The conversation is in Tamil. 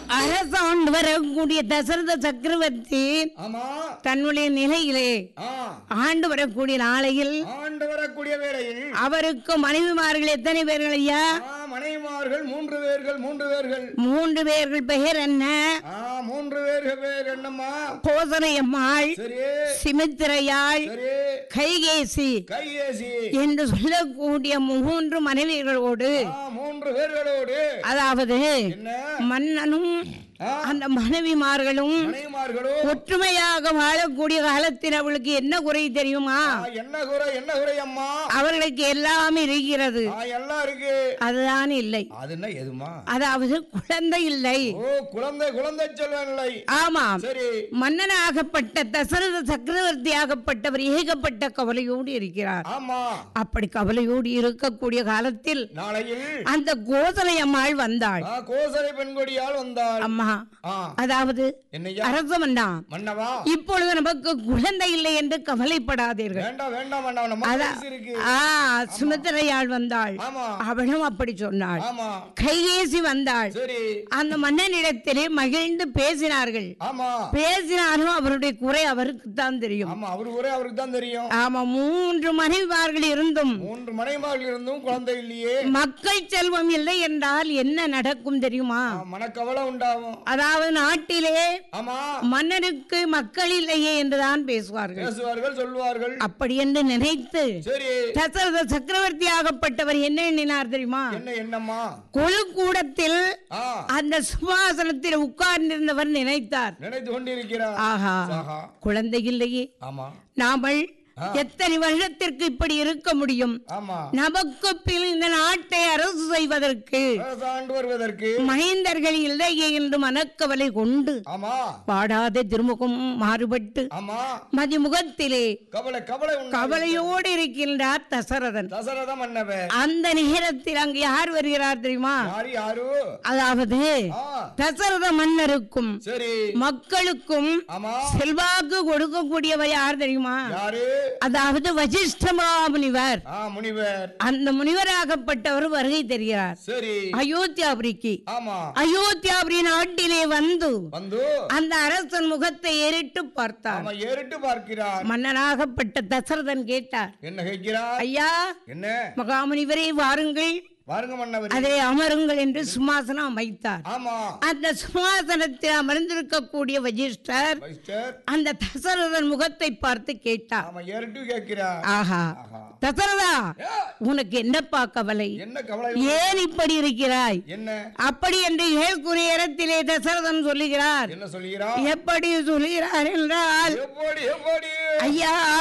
அரசாண்டு வரக்கூடிய தசரத சக்கரவர்த்தி ஆமா தன்னுடைய நிலையிலே ஆ ஆண்டு வரக்கூடிய நாளையில் ஆண்டு வரக்கூடிய வேளையில் அவருக்கு மனைவிமார்கள் எத்தனை பேர்கள் ஐயா ஆ மனைவிமார்கள் மூன்று பேர்கள் மூன்று பேர்கள் மூன்று பேர்கள் பெயர் என்ன ஆ மூன்று பேர்கள் பேர் என்னம்மா கோசலை அம்மாள் சரி சிமித்திரையாள் சரி கைகேசி கையேசி என்று சொல்லக்கூடிய மூன்று மனைவிகளோடு ஆ மூன்று பேர்களோடு அதாவது என்ன மன்னனும் ஆ அந்த மனைவிமார்களும் மனைவிமார்களும் ஒற்றுமையாக வாழக்கூடிய காலத்தில் அவளுக்கு என்ன குறை தெரியுமா ஆ, என்ன குறை என்ன குறை அம்மா அவர்களுக்கு எல்லாம் இருக்கிறது ஆ எல்லாம் இருக்கு அதுதான் இல்லை அது என்ன எதுமா அதாவது குழந்தை இல்லை ஓ குழந்தை குழந்தை செல்வன் இல்லை ஆமாம் சரி மன்னனாகப்பட்ட தசரத சக்கரவர்த்தி ஆகப்பட்டவர் ஏகப்பட்ட கவலையோடு இருக்கிறார் ஆமா அப்படி கவலையோடு இருக்கக்கூடிய காலத்தில் நாளையில் அந்த கோசலை அம்மாள் வந்தாள் ஆ கோசலை பெண்கொடியால் வந்தாள் அம்மா ஆ அதாவது என்னையா அரசமன்னா மன்னவா இப்பொழுது நமக்கு குழந்தை இல்லை என்று கவலைப்படாதீர்கள் வேண்டாம் வேண்டாம் வேண்டாம் நம்ம அதா- வயசு இருக்கு ஆ சுமித்திரையாள் வந்தாள் ஆமா அவளும் அப்படி சொன்னாள் ஆமா கைகேசி வந்தாள் சரி அந்த மன்னனிடத்திலே மகிழ்ந்து பேசினார்கள் ஆமா பேசினாலும் அவருடைய குறை அவருக்கு தான் தெரியும் ஆமா அவரு ஒரே அவருக்கு தான் தெரியும் ஆமா மூன்று மனைவிமார்கள் இருந்தும் மூன்று மனைமார்கள் இருந்தும் குழந்தை இல்லையே மக்கள் செல்வம் இல்லை என்றால் என்ன நடக்கும் தெரியுமா ஆ, மனக்கவலை உண்டாகும் அதாவது நாட்டிலே ஆமா மன்னருக்கு மக்கள் இல்லையே என்றுதான் பேசுவார்கள் பேசுவார்கள் சொல்லுவார்கள் அப்படி என்று நினைத்து சரி தசரத சக்கரவர்த்தி ஆகப்பட்டவர் என்ன எண்ணினார் தெரியுமா என்ன என்னம்மா கொழு கூடத்தில் ஆ அந்த சுவாசனத்தில் உட்கார்ந்திருந்தவர் நினைத்தார் நினைத்து கொண்டிருக்கிறார் ஆஹா ஆஹா குழந்தை இல்லையே ஆமா நாமல் எத்தனை வருடத்திற்கு இப்படி இருக்க முடியும் ஆமா நமக்கு பின் இந்த நாட்டை அரசு செய்வதற்கு அரசாண்டு வருவதற்கு மஹிந்தர்கள் இல்லையே என்று மனக்கவலை கொண்டு ஆமா பாடாத திருமுகம் மாறுபட்டு ஆமா மதிமுகத்திலே கவலை கவலை உண்டா கவலையோடு இருக்கின்றார் தசரதன் தசரத மன்னவர் அந்த நேரத்தில் அங்கு யார் வருகிறார் தெரியுமா யாரு யாரு அதாவது ஆ தசரத மன்னருக்கும் சரி மக்களுக்கும் ஆமா செல்வாக்கு கொடுக்கக்கூடியவர் யார் தெரியுமா யாரு அதாவது வசிஷ்டமா முனிவர் ஆ முனிவர் அந்த முனிவராகப்பட்டவர் வருகை தெரிகிறார் சரி அயோத்தியாபுரிக்கு ஆமா அயோத்தியாபுரி நாட்டிலே வந்து வந்து அந்த அரசன் முகத்தை ஏறிட்டு பார்த்தார் ஆமா ஏறிட்டு பார்க்கிறார் மன்னனாகப்பட்ட தசரதன் கேட்டார் என்ன கேட்கிறார் ஐயா என்ன மகாமுனிவரே வாருங்கள் வாருங்க மன்னவர் அதை அமருங்கள் என்று சிம்மாசனம் அமைத்தார் ஆமா அந்த சிம்மாசனத்தில் அமர்ந்திருக்கக்கூடிய வசிஷ்டர் வைஸ்டர் அந்த தசரதன் முகத்தை பார்த்து கேட்டார் ஆமா ஏறிட்டு கேட்கிறார் ஆஹா ஆஹா தசரதா ஏ, உனக்கு என்னப்பா கவலை என்ன கவலை ஏன் இப்படி இருக்கிறாய் என்ன அப்படி என்று ஏற்குரிய இடத்திலே தசரதன் சொல்லுகிறார் என்ன சொல்கிறார் எப்படி சொல்லுகிறார் என்றால் எப்படி எப்படி ஐயா